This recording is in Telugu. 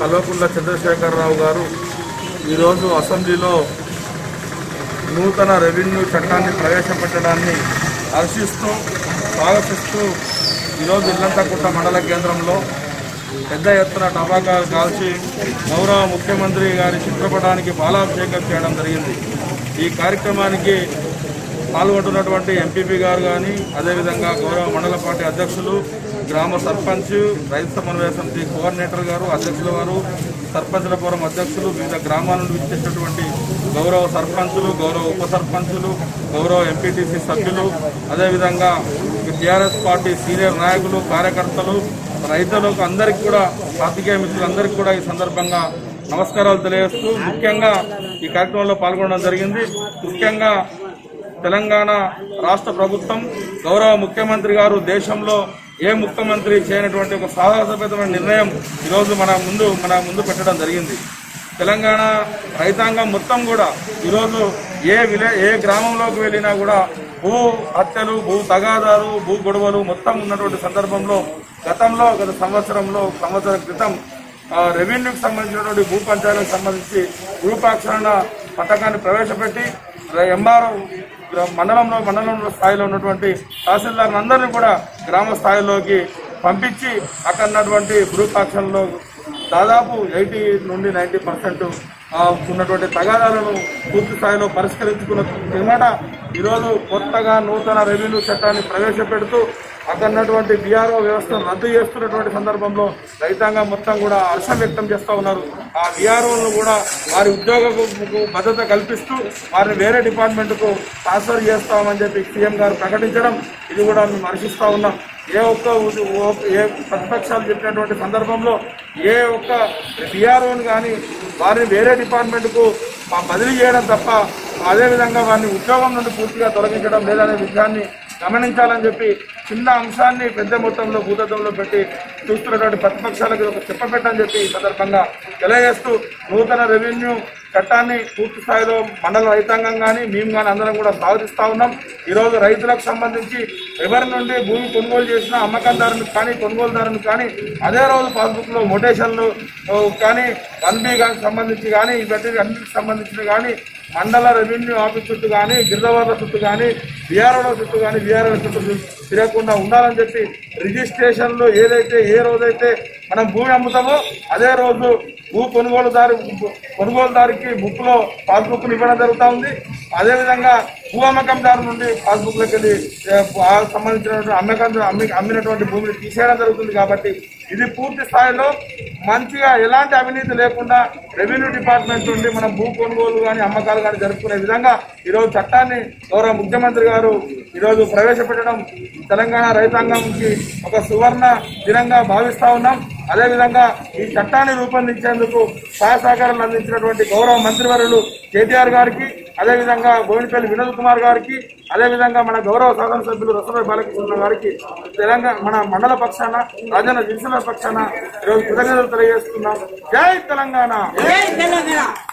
కల్వకుంట్ల చంద్రశేఖరరావు గారు ఈరోజు అసెంబ్లీలో నూతన రెవెన్యూ చట్టాన్ని ప్రవేశపెట్టడాన్ని హర్షిస్తూ స్వాగతిస్తూ ఈరోజు ఇల్లంతకుంట మండల కేంద్రంలో పెద్ద ఎత్తున టపాకాలు కాల్చి గౌరవ ముఖ్యమంత్రి గారి చిత్రపటానికి బాలాభిషేకం చేయడం జరిగింది ఈ కార్యక్రమానికి పాల్గొంటున్నటువంటి ఎంపీపీ గారు కానీ అదేవిధంగా గౌరవ మండల పార్టీ అధ్యక్షులు గ్రామ సర్పంచ్ రైతు సమన్వయ సమితి కోఆర్డినేటర్ గారు అధ్యక్షుల వారు సర్పంచుల ఫోరం అధ్యక్షులు వివిధ గ్రామాల నుండి విచ్చేటటువంటి గౌరవ సర్పంచులు గౌరవ ఉప సర్పంచులు గౌరవ ఎంపీటీసీ సభ్యులు అదేవిధంగా టీఆర్ఎస్ పార్టీ సీనియర్ నాయకులు కార్యకర్తలు రైతులకు అందరికీ కూడా పాతికేయ మిత్రులందరికీ కూడా ఈ సందర్భంగా నమస్కారాలు తెలియజేస్తూ ముఖ్యంగా ఈ కార్యక్రమంలో పాల్గొనడం జరిగింది ముఖ్యంగా తెలంగాణ రాష్ట్ర ప్రభుత్వం గౌరవ ముఖ్యమంత్రి గారు దేశంలో ఏ ముఖ్యమంత్రి చేయనటువంటి ఒక సాహసపేతమైన నిర్ణయం ఈరోజు మన ముందు మన ముందు పెట్టడం జరిగింది తెలంగాణ రైతాంగం మొత్తం కూడా ఈరోజు ఏ విలే ఏ గ్రామంలోకి వెళ్ళినా కూడా భూ హత్యలు భూ తగాదాలు భూ గొడవలు మొత్తం ఉన్నటువంటి సందర్భంలో గతంలో గత సంవత్సరంలో సంవత్సరం క్రితం ఆ, రెవెన్యూకి సంబంధించినటువంటి భూ పంచాయతీలకు సంబంధించి రూపాక్షరణ పథకాన్ని ప్రవేశపెట్టి ఎంఆర్ఓ మండలంలో మండలంలో స్థాయిలో ఉన్నటువంటి తహసీల్దార్ అందరినీ కూడా గ్రామ స్థాయిలోకి పంపించి అక్కడ ఉన్నటువంటి భూపాక్షంలో దాదాపు ఎయిటీ నుండి నైంటీ పర్సెంట్ ఉన్నటువంటి తగాదాలను పూర్తి స్థాయిలో పరిష్కరించుకున్న పిమ్మట ఈరోజు కొత్తగా నూతన రెవెన్యూ చట్టాన్ని ప్రవేశపెడుతూ అక్కడ ఉన్నటువంటి బీఆర్ఓ వ్యవస్థను రద్దు చేస్తున్నటువంటి సందర్భంలో రైతాంగం మొత్తం కూడా హర్షం వ్యక్తం చేస్తూ ఉన్నారు ఆ బీఆర్ఓలను కూడా వారి ఉద్యోగకు భద్రత కల్పిస్తూ వారిని వేరే డిపార్ట్మెంట్కు ట్రాన్స్ఫర్ చేస్తామని చెప్పి సీఎం గారు ప్రకటించడం ఇది కూడా మేము హర్షిస్తా ఉన్నాం ఏ ఒక్క ఉ- ఓ- ఏ ప్రతిపక్షాలు చెప్పినటువంటి సందర్భంలో ఏ ఒక్క బీఆర్ఓని కానీ వారిని వేరే డిపార్ట్మెంట్కు మా బదిలీ చేయడం తప్ప అదేవిధంగా వారిని ఉద్యోగం నుండి పూర్తిగా తొలగించడం లేదనే విషయాన్ని గమనించాలని చెప్పి చిన్న అంశాన్ని పెద్ద మొత్తంలో భూతత్వంలో పెట్టి చూస్తున్నటువంటి ప్రతిపక్షాలకు ఇది ఒక చెప్పపెట్టని చెప్పి ఈ సందర్భంగా తెలియజేస్తూ నూతన రెవెన్యూ చట్టాన్ని పూర్తి స్థాయిలో మండల రైతాంగం కానీ మేము కానీ అందరం కూడా స్వాగతిస్తా ఉన్నాం ఈరోజు రైతులకు సంబంధించి ఎవరి నుండి భూమి కొనుగోలు చేసిన అమ్మకందారునికి కానీ కొనుగోలుదారునికి కానీ అదే రోజు పాస్బుక్ లో మొటేషన్లు ఓ, కానీ వన్ బి కానీ సంబంధించి కానీ ఇవన్నీ అన్నిటికి సంబంధించిన కానీ మండల రెవెన్యూ ఆఫీస్ చుట్టూ కానీ గిరిజవార్ల చుట్టూ కానీ బీఆర్ఓల చుట్టూ కానీ బీఆర్ఓల చుట్టూ తిరగకుండా ఉండాలని చెప్పి రిజిస్ట్రేషన్లో ఏదైతే ఏ రోజైతే మనం భూమి అమ్ముతామో అదే రోజు భూ కొనుగోలుదారు కొనుగోలుదారికి బుక్ లో పాస్బుక్ ఇవ్వడం జరుగుతూ ఉంది అదేవిధంగా భూ అమ్మకందారు నుండి పాస్బుక్ లోకి వెళ్ళి ఏ, ఆ సంబంధించినటువంటి అమ్మకం అమ్మి అమ్మినటువంటి భూమిని తీసేయడం జరుగుతుంది కాబట్టి ఇది పూర్తి స్థాయిలో మంచిగా ఎలాంటి అవినీతి లేకుండా రెవెన్యూ డిపార్ట్మెంట్ నుండి మనం భూ కొనుగోలు కానీ అమ్మకాలు కానీ జరుపుకునే విధంగా ఈరోజు చట్టాన్ని గౌరవ ముఖ్యమంత్రి గారు ఈరోజు ప్రవేశపెట్టడం తెలంగాణ రైతాంగంకి ఒక సువర్ణ దినంగా భావిస్తా ఉన్నాం అదేవిధంగా ఈ చట్టాన్ని రూపొందించేందుకు సహాయ సహకారాలు అందించినటువంటి గౌరవ మంత్రివర్యులు కేటీఆర్ గారికి అదేవిధంగా బోయినపల్లి వినోద్ కుమార్ గారికి అదేవిధంగా మన గౌరవ శాసనసభ్యులు రసరాయ్ బాలకృష్ణ గారికి తెలంగాణ మన మండల పక్షాన రాజన్న దిశల పక్షాన ఈరోజు కృతజ్ఞతలు తెలియజేస్తున్నాం జై తెలంగాణ జై తెలంగాణ